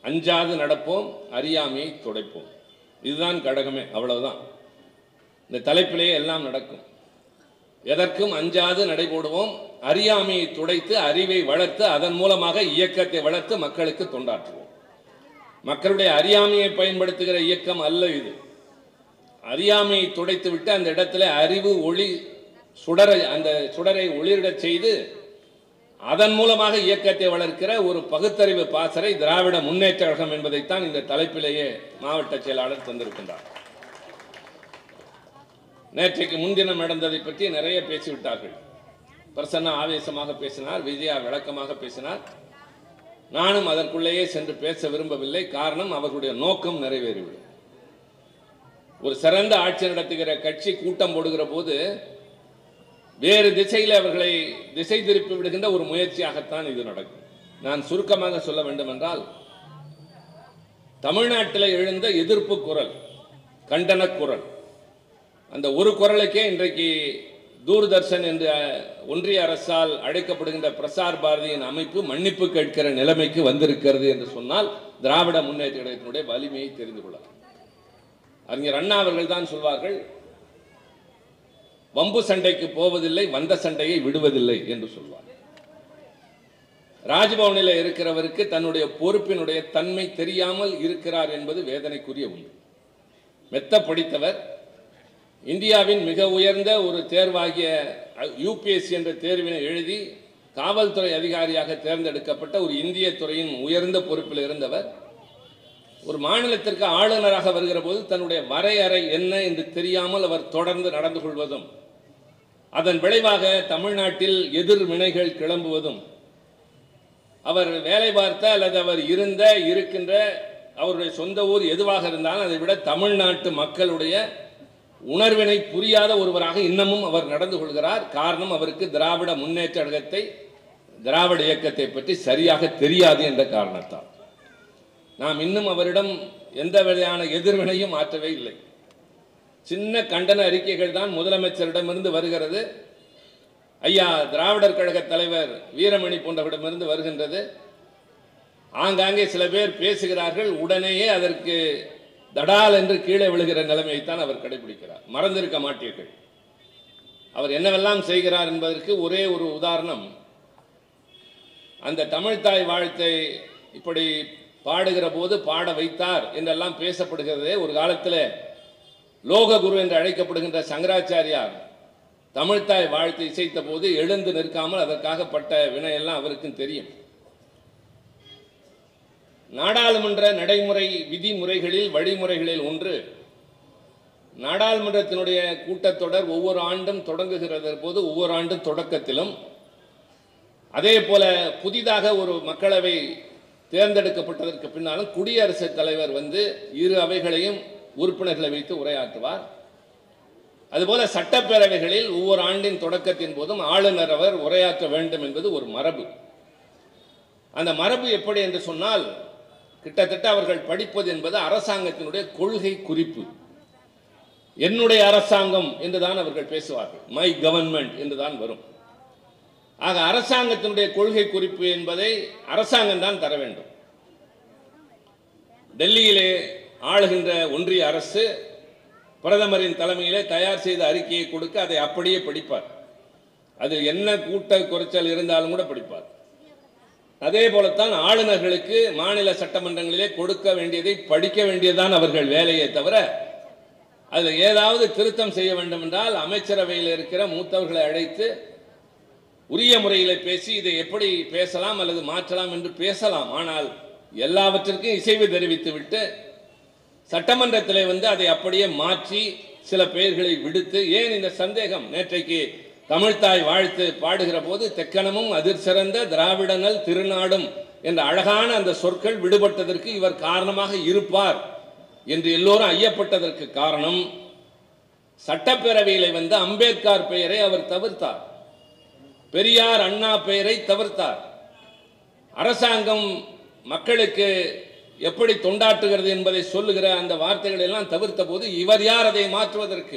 அஞ்சாது நடப்போம் அறியாமையை துடைப்போம் இதுதான் கடகமே அவ்வளவுதான் இந்த தலைப்பிலேயே எல்லாம் நடக்கும் எதற்கும் அஞ்சாது நடைபோடுவோம் அறியாமையை துடைத்து அறிவை வளர்த்து அதன் மூலமாக இயக்கத்தை வளர்த்து மக்களுக்கு தொண்டாற்றுவோம் மக்களுடைய அறியாமையை பயன்படுத்துகிற இயக்கம் அல்ல இது அறியாமையை துடைத்து விட்டு அந்த இடத்துல அறிவு ஒளி சுடரை அந்த சுடரை ஒளிரிடச் செய்து அதன் மூலமாக இயக்கத்தை வளர்க்கிற ஒரு பகுத்தறிவு பாசறை திராவிட முன்னேற்ற கழகம் என்பதைத்தான் இந்த தலைப்பிலேயே மாவட்ட செயலாளர் தந்திருக்கின்றார் நேற்றைக்கு முன்தினம் நடந்ததை பற்றி நிறைய பேசிவிட்டார்கள் பிரசன்னா ஆவேசமாக பேசினார் விஜயா விளக்கமாக பேசினார் நானும் அதற்குள்ளேயே சென்று பேச விரும்பவில்லை காரணம் அவர்களுடைய நோக்கம் நிறைவேறிவிடும் ஒரு சிறந்த ஆட்சி நடத்துகிற கட்சி கூட்டம் போடுகிற போது வேறு திசையில் அவர்களை திசை திருப்பி விடுகின்ற ஒரு முயற்சியாகத்தான் இது நடக்கும் நான் சுருக்கமாக சொல்ல வேண்டும் என்றால் தமிழ்நாட்டில் எழுந்த எதிர்ப்பு குரல் கண்டன குரல் அந்த ஒரு குரலுக்கே இன்றைக்கு தூர்தர்ஷன் என்ற ஒன்றிய அரசால் அழைக்கப்படுகின்ற பிரசார் பாரதியின் அமைப்பு மன்னிப்பு கேட்கிற நிலைமைக்கு வந்திருக்கிறது என்று சொன்னால் திராவிட முன்னேற்ற கழகத்தினுடைய வலிமையை தெரிந்து கொள்ளலாம் அறிஞர் அண்ணா அவர்கள் தான் சொல்வார்கள் வம்பு சண்டைக்கு போவதில்லை வந்த சண்டையை விடுவதில்லை என்று சொல்வார் ராஜ்பவனில் இருக்கிறவருக்கு தன்னுடைய பொறுப்பினுடைய தன்மை தெரியாமல் இருக்கிறார் என்பது வேதனைக்குரிய ஒன்று மெத்த படித்தவர் இந்தியாவின் மிக உயர்ந்த ஒரு தேர்வாகிய யூபிஎஸ்சி என்ற தேர்வினை எழுதி காவல்துறை அதிகாரியாக தேர்ந்தெடுக்கப்பட்ட ஒரு இந்திய துறையின் உயர்ந்த பொறுப்பில் இருந்தவர் ஒரு மாநிலத்திற்கு ஆளுநராக வருகிற போது தன்னுடைய வரையறை என்ன என்று தெரியாமல் அவர் தொடர்ந்து நடந்து கொள்வதும் அதன் விளைவாக தமிழ்நாட்டில் எதிர்வினைகள் கிளம்புவதும் அவர் வேலை பார்த்த அல்லது அவர் இருந்த இருக்கின்ற அவருடைய சொந்த ஊர் எதுவாக இருந்தாலும் அதை விட தமிழ்நாட்டு மக்களுடைய உணர்வினை புரியாத ஒருவராக இன்னமும் அவர் நடந்து கொள்கிறார் காரணம் அவருக்கு திராவிட முன்னேற்ற கழகத்தை திராவிட இயக்கத்தை பற்றி சரியாக தெரியாது என்ற காரணத்தால் நாம் இன்னும் அவரிடம் எந்த வகையான எதிர்வினையும் ஆற்றவே இல்லை சின்ன கண்டன அறிக்கைகள் தான் முதலமைச்சரிடமிருந்து வருகிறது ஐயா திராவிடர் கழக தலைவர் வீரமணி போன்றவரிடமிருந்து வருகின்றது ஆங்காங்கே சில பேர் பேசுகிறார்கள் உடனேயே அதற்கு தடால் என்று கீழே விழுகிற நிலைமையைத்தான் அவர் கடைபிடிக்கிறார் மறந்திருக்க மாட்டீர்கள் அவர் என்னவெல்லாம் செய்கிறார் என்பதற்கு ஒரே ஒரு உதாரணம் அந்த தமிழ்தாய் வாழ்த்தை இப்படி பாடுகிற போது பாட வைத்தார் என்றெல்லாம் பேசப்படுகிறதே ஒரு காலத்தில் லோககுரு என்று அழைக்கப்படுகின்ற சங்கராச்சாரியார் தமிழ்தாய் வாழ்த்து இசைத்த போது எழுந்து நிற்காமல் அதற்காக பட்ட வினையெல்லாம் அவருக்கும் தெரியும் நாடாளுமன்ற நடைமுறை விதிமுறைகளில் வழிமுறைகளில் ஒன்று நாடாளுமன்றத்தினுடைய கூட்டத்தொடர் ஒவ்வொரு ஆண்டும் தொடங்குகிறது போது ஒவ்வொரு ஆண்டும் தொடக்கத்திலும் அதே போல புதிதாக ஒரு மக்களவை தேர்ந்தெடுக்கப்பட்டதற்கு பின்னாலும் குடியரசுத் தலைவர் வந்து இரு அவைகளையும் உறுப்பினர்களை வைத்து உரையாற்றுவார் அதுபோல சட்டப்பேரவைகளில் ஒவ்வொரு ஆண்டின் தொடக்கத்தின் போதும் ஆளுநர் அவர் உரையாற்ற வேண்டும் என்பது ஒரு மரபு அந்த மரபு எப்படி என்று சொன்னால் கிட்டத்தட்ட அவர்கள் படிப்பது என்பது அரசாங்கத்தினுடைய கொள்கை குறிப்பு என்னுடைய அரசாங்கம் என்றுதான் அவர்கள் பேசுவார்கள் மை கவர்மெண்ட் என்றுதான் வரும் ஆக அரசாங்கத்தினுடைய கொள்கை குறிப்பு என்பதை அரசாங்கம் தான் தர வேண்டும் டெல்லியிலே ஆளுகின்ற ஒன்றிய அரசு பிரதமரின் தலைமையிலே தயார் செய்த அறிக்கையை கொடுக்க அதை அப்படியே படிப்பார் அது என்ன கூட்ட குறைச்சல் இருந்தாலும் கூட படிப்பார் அதே போலத்தான் ஆளுநர்களுக்கு மாநில சட்டமன்றங்களிலே கொடுக்க வேண்டியதை படிக்க வேண்டியதுதான் அவர்கள் வேலையே தவிர அதில் ஏதாவது திருத்தம் செய்ய வேண்டும் என்றால் அமைச்சரவையில் இருக்கிற மூத்தவர்களை அழைத்து உரிய முறையில் பேசி இதை எப்படி பேசலாம் அல்லது மாற்றலாம் என்று பேசலாம் ஆனால் எல்லாவற்றிற்கும் இசைவு தெரிவித்து விட்டு சட்டமன்றத்தில் வந்து அதை அப்படியே மாற்றி சில பெயர்களை விடுத்து ஏன் இந்த சந்தேகம் நேற்றைக்கு தமிழ்தாய் வாழ்த்து பாடுகிற போது தெக்கணமும் அதிர் சிறந்த திராவிடனல் திருநாடும் என்ற அழகான அந்த சொற்கள் விடுபட்டதற்கு இவர் காரணமாக இருப்பார் என்று எல்லோரும் ஐயப்பட்டதற்கு காரணம் சட்டப்பேரவையில் வந்து அம்பேத்கர் பெயரை அவர் தவிர்த்தார் பெரியார் அண்ணா பெயரை தவிர்த்தார் அரசாங்கம் மக்களுக்கு எப்படி தொண்டாற்றுகிறது என்பதை சொல்லுகிற அந்த வார்த்தைகளை எல்லாம் தவிர்த்த போது இவர் யார் அதை மாற்றுவதற்கு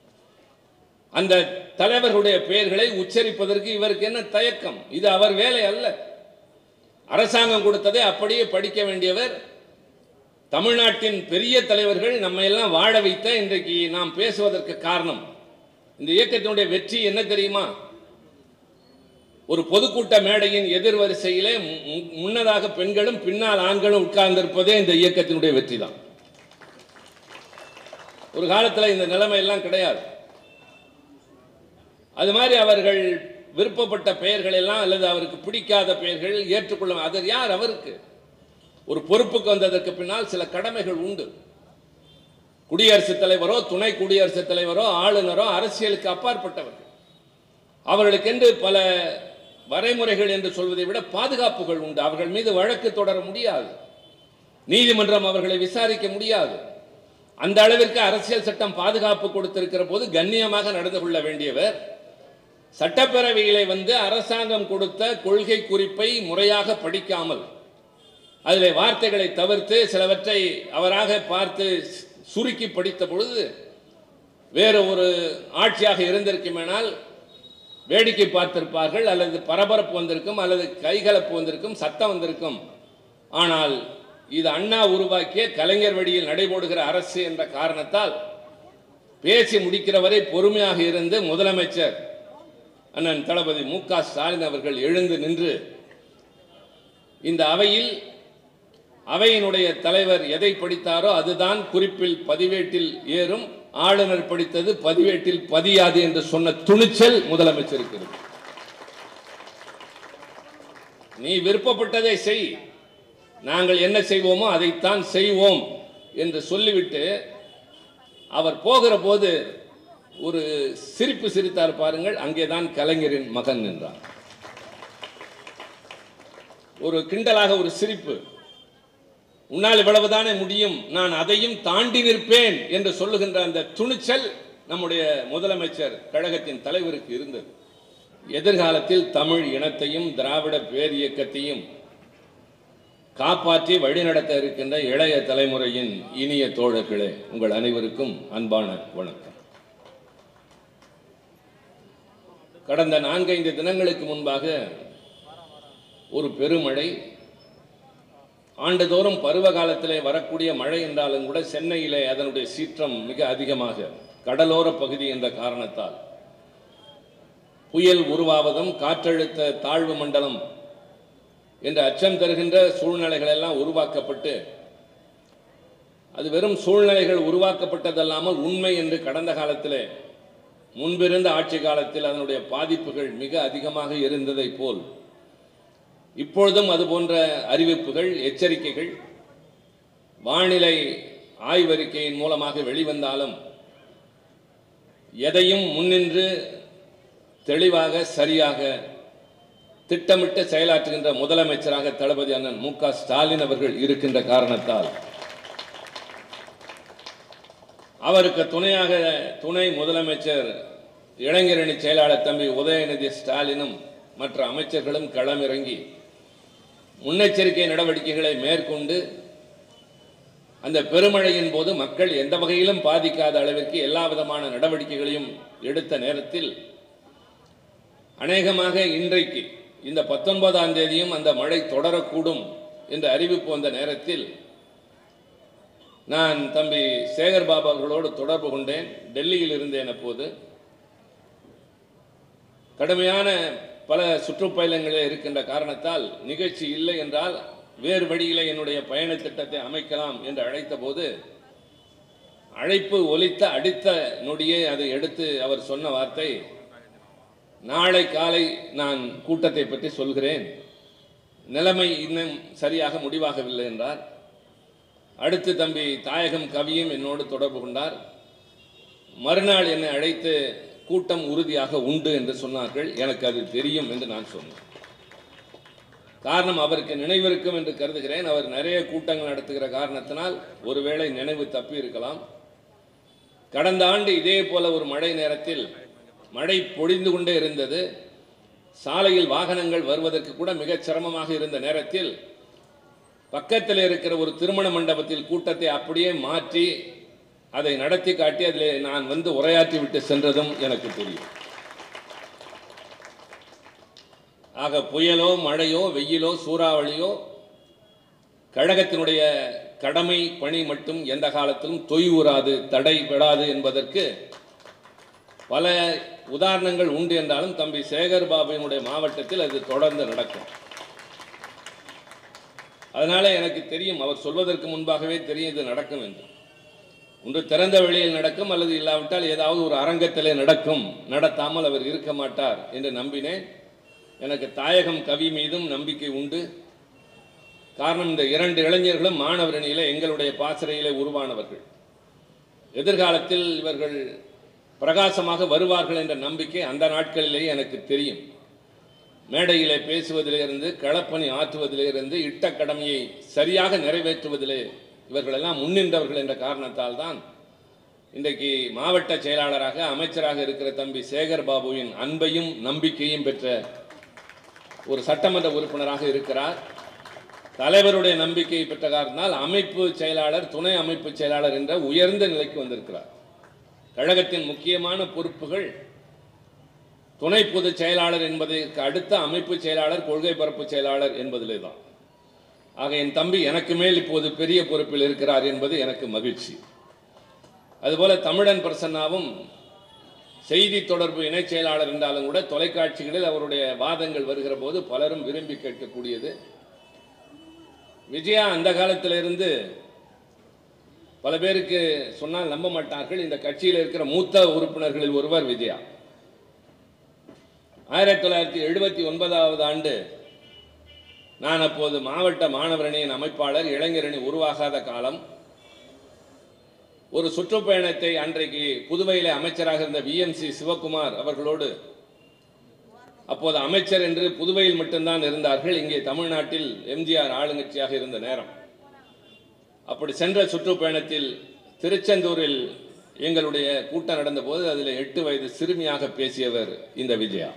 அந்த தலைவர்களுடைய பெயர்களை உச்சரிப்பதற்கு இவருக்கு என்ன தயக்கம் இது அவர் வேலை அல்ல அரசாங்கம் கொடுத்ததை அப்படியே படிக்க வேண்டியவர் தமிழ்நாட்டின் பெரிய தலைவர்கள் நம்ம எல்லாம் வாழ வைத்த இன்றைக்கு நாம் பேசுவதற்கு காரணம் இந்த இயக்கத்தினுடைய வெற்றி என்ன தெரியுமா ஒரு பொதுக்கூட்ட மேடையின் எதிர் வரிசையிலே மு- மு- முன்னதாக பெண்களும் பின்னால் ஆண்களும் உட்கார்ந்திருப்பதே இந்த இயக்கத்தினுடைய வெற்றி தான் ஒரு காலத்தில் இந்த நிலைமை எல்லாம் கிடையாது அது மாதிரி அவர்கள் விருப்பப்பட்ட பெயர்கள் எல்லாம் அல்லது அவருக்கு பிடிக்காத பெயர்கள் ஏற்றுக்கொள்ள அது யார் அவருக்கு ஒரு பொறுப்புக்கு வந்ததற்கு பின்னால் சில கடமைகள் உண்டு குடியரசுத் தலைவரோ துணை குடியரசுத் தலைவரோ ஆளுநரோ அரசியலுக்கு அப்பாற்பட்டவர்கள் அவர்களுக்கென்று பல வரைமுறைகள் என்று சொல்வதை விட பாதுகாப்புகள் உண்டு அவர்கள் மீது வழக்கு தொடர முடியாது நீதிமன்றம் அவர்களை விசாரிக்க முடியாது அந்த அளவிற்கு அரசியல் சட்டம் பாதுகாப்பு கொடுத்திருக்கிற போது கண்ணியமாக நடந்து கொள்ள வேண்டியவர் சட்டப்பேரவையிலே வந்து அரசாங்கம் கொடுத்த கொள்கை குறிப்பை முறையாக படிக்காமல் அதில் வார்த்தைகளை தவிர்த்து சிலவற்றை அவராக பார்த்து சுருக்கி படித்த பொழுது வேறு ஒரு ஆட்சியாக இருந்திருக்குமேனால் வேடிக்கை பார்த்திருப்பார்கள் அல்லது பரபரப்பு வந்திருக்கும் அல்லது கைகலப்பு வந்திருக்கும் சத்தம் வந்திருக்கும் ஆனால் இது அண்ணா உருவாக்கிய கலைஞர் வழியில் நடைபோடுகிற அரசு என்ற காரணத்தால் பேசி முடிக்கிற வரை பொறுமையாக இருந்து முதலமைச்சர் அண்ணன் தளபதி மு க ஸ்டாலின் அவர்கள் எழுந்து நின்று இந்த அவையில் அவையினுடைய தலைவர் எதை படித்தாரோ அதுதான் குறிப்பில் பதிவேட்டில் ஏறும் ஆளுநர் படித்தது பதிவேட்டில் பதியாது என்று சொன்ன துணிச்சல் முதலமைச்சருக்கு இருக்கு. நீ விருப்பப்பட்டதை செய் நாங்கள் என்ன செய்வோமோ அதைத்தான் செய்வோம் என்று சொல்லிவிட்டு அவர் போகிற போது ஒரு சிரிப்பு சிரித்தார் பாருங்கள் அங்கேதான் கலைஞரின் மகன் என்றார் ஒரு கிண்டலாக ஒரு சிரிப்பு உன்னால் இவ்வளவுதானே முடியும் நான் அதையும் தாண்டி நிற்பேன் என்று சொல்லுகின்ற அந்த துணிச்சல் நம்முடைய முதலமைச்சர் கழகத்தின் தலைவருக்கு இருந்தது எதிர்காலத்தில் தமிழ் இனத்தையும் திராவிட பேரியக்கத்தையும் காப்பாற்றி வழிநடத்த இருக்கின்ற இளைய தலைமுறையின் இனிய தோழர்களே உங்கள் அனைவருக்கும் அன்பான வணக்கம் கடந்த நான்கைந்து தினங்களுக்கு முன்பாக ஒரு பெருமழை ஆண்டுதோறும் பருவ காலத்திலே வரக்கூடிய மழை என்றாலும் கூட சென்னையிலே அதனுடைய சீற்றம் மிக அதிகமாக கடலோர பகுதி என்ற காரணத்தால் புயல் உருவாவதும் காற்றழுத்த தாழ்வு மண்டலம் என்ற அச்சம் தருகின்ற சூழ்நிலைகள் எல்லாம் உருவாக்கப்பட்டு அது வெறும் சூழ்நிலைகள் உருவாக்கப்பட்டதல்லாமல் உண்மை என்று கடந்த காலத்திலே முன்பிருந்த ஆட்சி காலத்தில் அதனுடைய பாதிப்புகள் மிக அதிகமாக இருந்ததைப் போல் இப்பொழுதும் அது போன்ற அறிவிப்புகள் எச்சரிக்கைகள் வானிலை ஆய்வறிக்கையின் மூலமாக வெளிவந்தாலும் எதையும் முன்னின்று தெளிவாக சரியாக திட்டமிட்டு செயலாற்றுகின்ற முதலமைச்சராக தளபதி அண்ணன் மு க ஸ்டாலின் அவர்கள் இருக்கின்ற காரணத்தால் அவருக்கு துணையாக துணை முதலமைச்சர் இளைஞரணி செயலாளர் தம்பி உதயநிதி ஸ்டாலினும் மற்ற அமைச்சர்களும் களமிறங்கி முன்னெச்சரிக்கை நடவடிக்கைகளை மேற்கொண்டு அந்த பெருமழையின் போது மக்கள் எந்த வகையிலும் பாதிக்காத அளவிற்கு எல்லா விதமான நடவடிக்கைகளையும் எடுத்த நேரத்தில் அநேகமாக இன்றைக்கு இந்த பத்தொன்பதாம் தேதியும் அந்த மழை தொடரக்கூடும் என்ற அறிவிப்பு வந்த நேரத்தில் நான் தம்பி சேகர் பாபு அவர்களோடு தொடர்பு கொண்டேன் டெல்லியில் இருந்தேன் அப்போது கடுமையான பல சுற்றுப்பயணங்களே இருக்கின்ற காரணத்தால் நிகழ்ச்சி இல்லை என்றால் வேறு வழியிலே என்னுடைய பயண திட்டத்தை அமைக்கலாம் என்று அழைத்த போது அழைப்பு ஒலித்த அடித்த நொடியே அதை எடுத்து அவர் சொன்ன வார்த்தை நாளை காலை நான் கூட்டத்தை பற்றி சொல்கிறேன் நிலைமை இன்னும் சரியாக முடிவாகவில்லை என்றார் அடுத்து தம்பி தாயகம் கவியும் என்னோடு தொடர்பு கொண்டார் மறுநாள் என்னை அழைத்து கூட்டம் உறுதியாக உண்டு என்று சொன்னார்கள் எனக்கு அது தெரியும் என்று நான் சொன்னேன் காரணம் அவருக்கு நினைவிருக்கும் என்று கருதுகிறேன் அவர் நிறைய கூட்டங்கள் நடத்துகிற காரணத்தினால் ஒருவேளை நினைவு தப்பி இருக்கலாம் கடந்த ஆண்டு இதே போல ஒரு மழை நேரத்தில் மழை பொழிந்து கொண்டே இருந்தது சாலையில் வாகனங்கள் வருவதற்கு கூட மிகச் சிரமமாக இருந்த நேரத்தில் பக்கத்தில் இருக்கிற ஒரு திருமண மண்டபத்தில் கூட்டத்தை அப்படியே மாற்றி அதை நடத்தி காட்டி அதில் நான் வந்து உரையாற்றி விட்டு சென்றதும் எனக்கு தெரியும் ஆக புயலோ மழையோ வெயிலோ சூறாவளியோ கழகத்தினுடைய கடமை பணி மட்டும் எந்த காலத்திலும் தொய்வுறாது தடைபடாது என்பதற்கு பல உதாரணங்கள் உண்டு என்றாலும் தம்பி சேகர் பாபுவினுடைய மாவட்டத்தில் அது தொடர்ந்து நடக்கும் அதனால எனக்கு தெரியும் அவர் சொல்வதற்கு முன்பாகவே தெரியும் இது நடக்கும் என்று ஒன்று திறந்த வெளியில் நடக்கும் அல்லது இல்லாவிட்டால் ஏதாவது ஒரு அரங்கத்திலே நடக்கும் நடத்தாமல் அவர் இருக்க மாட்டார் என்று நம்பினேன் எனக்கு தாயகம் கவி மீதும் நம்பிக்கை உண்டு காரணம் இந்த இரண்டு இளைஞர்களும் மாணவரணியில எங்களுடைய பாசறையிலே உருவானவர்கள் எதிர்காலத்தில் இவர்கள் பிரகாசமாக வருவார்கள் என்ற நம்பிக்கை அந்த நாட்களிலேயே எனக்கு தெரியும் மேடையிலே பேசுவதிலிருந்து களப்பணி ஆற்றுவதிலிருந்து இட்ட கடமையை சரியாக நிறைவேற்றுவதிலே இவர்களெல்லாம் முன்னின்றவர்கள் என்ற காரணத்தால் தான் இன்றைக்கு மாவட்ட செயலாளராக அமைச்சராக இருக்கிற தம்பி சேகர் பாபுவின் அன்பையும் நம்பிக்கையும் பெற்ற ஒரு சட்டமன்ற உறுப்பினராக இருக்கிறார் தலைவருடைய நம்பிக்கையை பெற்ற காரணத்தால் அமைப்பு செயலாளர் துணை அமைப்பு செயலாளர் என்ற உயர்ந்த நிலைக்கு வந்திருக்கிறார் கழகத்தின் முக்கியமான பொறுப்புகள் துணை பொதுச் செயலாளர் என்பதற்கு அடுத்த அமைப்பு செயலாளர் கொள்கை பரப்பு செயலாளர் என்பதிலே தான் ஆக என் தம்பி எனக்கு மேல் இப்போது பெரிய பொறுப்பில் இருக்கிறார் என்பது எனக்கு மகிழ்ச்சி அதுபோல தமிழன் பிரசன்னாவும் செய்தி தொடர்பு இணைச் செயலாளர் என்றாலும் கூட தொலைக்காட்சிகளில் அவருடைய வாதங்கள் வருகிற போது பலரும் விரும்பி கேட்கக்கூடியது விஜயா அந்த காலத்திலிருந்து பல பேருக்கு சொன்னால் நம்ப மாட்டார்கள் இந்த கட்சியில் இருக்கிற மூத்த உறுப்பினர்களில் ஒருவர் விஜயா ஆயிரத்தி தொள்ளாயிரத்தி எழுபத்தி ஒன்பதாவது ஆண்டு நான் அப்போது மாவட்ட மாணவரணியின் அமைப்பாளர் இளைஞரணி உருவாகாத காலம் ஒரு சுற்றுப்பயணத்தை அன்றைக்கு புதுவையிலே அமைச்சராக இருந்த விஎம்சி சிவகுமார் அவர்களோடு அப்போது அமைச்சர் என்று புதுவையில் மட்டும்தான் இருந்தார்கள் இங்கே தமிழ்நாட்டில் எம்ஜிஆர் ஆளுங்கட்சியாக இருந்த நேரம் அப்படி சென்ற சுற்றுப்பயணத்தில் திருச்செந்தூரில் எங்களுடைய கூட்டம் நடந்தபோது அதில் எட்டு வயது சிறுமியாக பேசியவர் இந்த விஜயா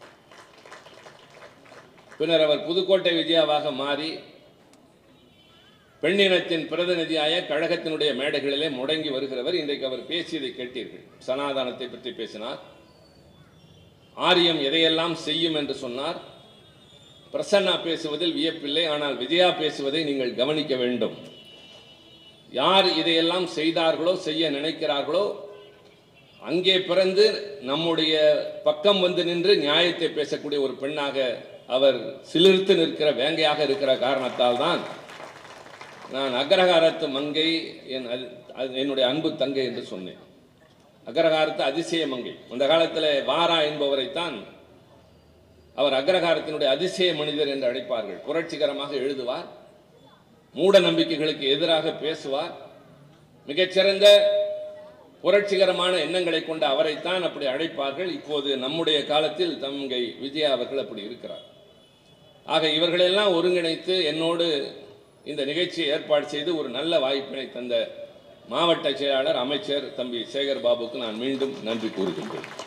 பின்னர் அவர் புதுக்கோட்டை விஜயாவாக மாறி பெண்ணினத்தின் பிரதிநிதியாய கழகத்தினுடைய மேடைகளிலே முடங்கி வருகிறவர் இன்றைக்கு அவர் பேசியதை கேட்டீர்கள் சனாதனத்தை பற்றி பேசினார் ஆரியம் எதையெல்லாம் செய்யும் என்று சொன்னார் பிரசன்னா பேசுவதில் வியப்பில்லை ஆனால் விஜயா பேசுவதை நீங்கள் கவனிக்க வேண்டும் யார் இதையெல்லாம் செய்தார்களோ செய்ய நினைக்கிறார்களோ அங்கே பிறந்து நம்முடைய பக்கம் வந்து நின்று நியாயத்தை பேசக்கூடிய ஒரு பெண்ணாக அவர் சிலிர்த்து நிற்கிற வேங்கையாக இருக்கிற காரணத்தால் தான் நான் அக்ரஹாரத்து மங்கை என் அது- அது என்னுடைய அன்பு தங்கை என்று சொன்னேன் அக்ரஹாரத்து அதிசய மங்கை அந்த காலத்தில் வாரா என்பவரைத்தான் அவர் அக்ரஹாரத்தினுடைய அதிசய மனிதர் என்று அழைப்பார்கள் புரட்சிகரமாக எழுதுவார் மூட நம்பிக்கைகளுக்கு எதிராக பேசுவார் மிகச்சிறந்த புரட்சிகரமான எண்ணங்களை கொண்ட அவரைத்தான் அப்படி அழைப்பார்கள் இப்போது நம்முடைய காலத்தில் தங்கை விஜயா அவர்கள் அப்படி இருக்கிறார் ஆக இவர்களெல்லாம் ஒருங்கிணைத்து என்னோடு இந்த நிகழ்ச்சியை ஏற்பாடு செய்து ஒரு நல்ல வாய்ப்பினை தந்த மாவட்ட செயலாளர் அமைச்சர் தம்பி சேகர் பாபுக்கு நான் மீண்டும் நன்றி கூறுகின்றேன்